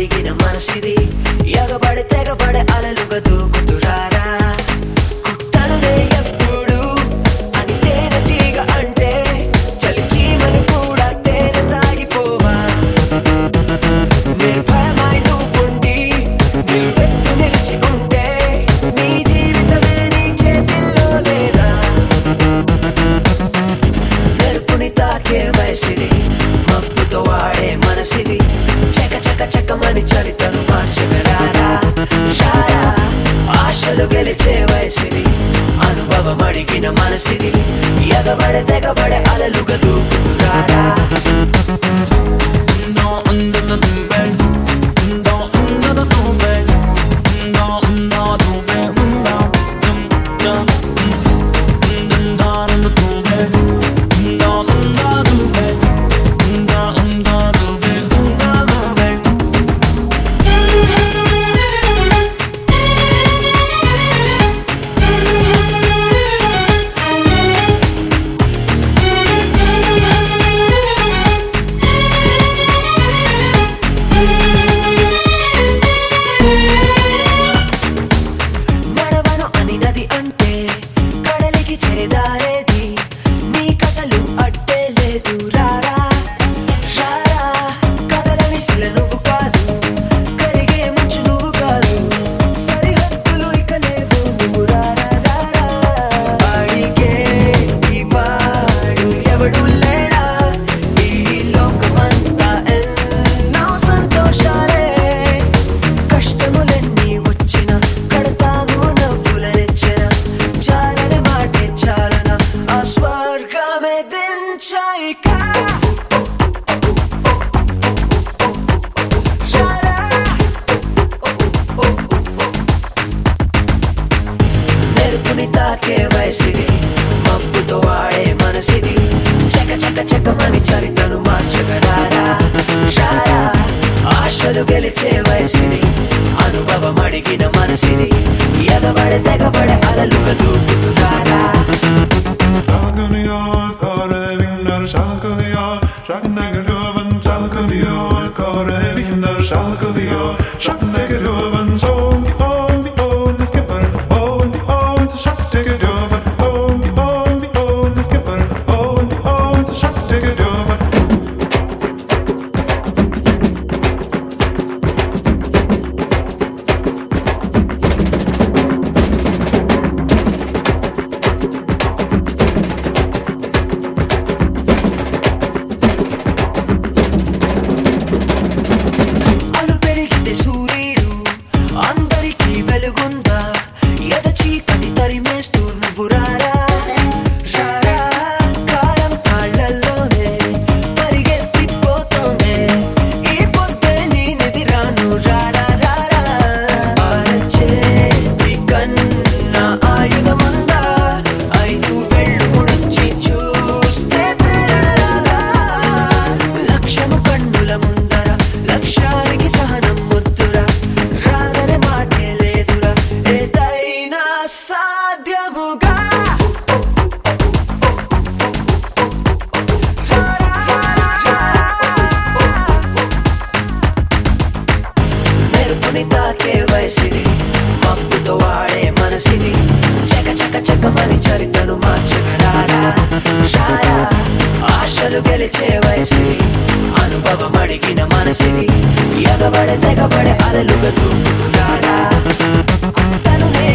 అడిగిన మనసిది ఎగబడి తెగబడి అలలుగా దూకుతురారా కుట్టనునే ఎప్పుడు అని తేనె తీగ అంటే చలి చీమలు కూడా తేనె తాగిపోవా నిర్భయమై నువ్వుండి నిలువెత్తు నిలిచి ఉంటే నీ జీవితమే నీ చేతిల్లో లేదా మెరుపుని తాకే వయసిది మబ్బుతో వాడే మనసిది చక చక చకమని చరితను మార్చగరారా రారా ఆశలు గెలిచే వయసిది అనుభవం అడిగిన మనసిది ఎగబడే తెగబడే అలలుగా దూకుతురారా నడవను అని నది అంటే కడలికి చెరిదారేది నీకసలు అడ్డే లేదు రారా రారా కదలని శిల నువ్వు కాదు కరిగే ముంచు నువ్వు కాదు సరిహద్దులు ఇక లేవు నువ్వు రారా రారా అడిగే ఇవాడు ఎవడు లేడా ఈ లోకమంతా ఎన్నో సంతోషాలే కష్టములన్నీ వచ్చిన కడతాము నవ్వులనిచ్చిన చాలన మాటే చాలన ఆ స్వర్గమే దించాయిక మెరుపుని తాకే వయసిది మబ్బుతో వాడే మనసిది చక చక చకమని చరితను మార్చగరారా రారా ఆశలు గెలిచే వయసిది అనుభవం అడిగిన మనసిది ఎగబడే తెగబడే అలలుగా దూకుతురారా Shalakuniya, skore vindar shalakuniya, shaknagadovan shalakuniya, skore vindar shalakuniya, shaknagadovan om vi om vi om vi skipper, om vi om så shaknagadovan, om vi om vi om vi skipper, om vi om så shaknagadovan. అలు పెరిగితే సూర్యుడు అందరికీ వెలుగుందా ఎద చీకటి తరిమేస్తూ నువ్వు రారా రారా కాలం కాళ్ళల్లోనే పరిగెత్తిపోతోంది ఈ పొద్దే నీ నిధిరాను రారా రారా అరచేతి కన్నా ఆయుధముందా ఐదు వెళ్ళు ముడిచి చూస్తే ప్రేరణ రాదా లక్ష్యము కన్నుల ముందర లక్ష్యానికి సహనం ముద్దురా రాదనే మాటే లేదురా ఏదైనా సాధ్యముగా మెరుపుని తాకే వయసిది మబ్బుతో వాడే మనసిది చక చక చకమని చరితను మార్చగరారా రారా ఆశలు గెలిచే వయసిది అనుభవం అడిగిన మనసిది ఎగబడే తెగబడే అలలుగా దూకుతురారా కుట్టను నే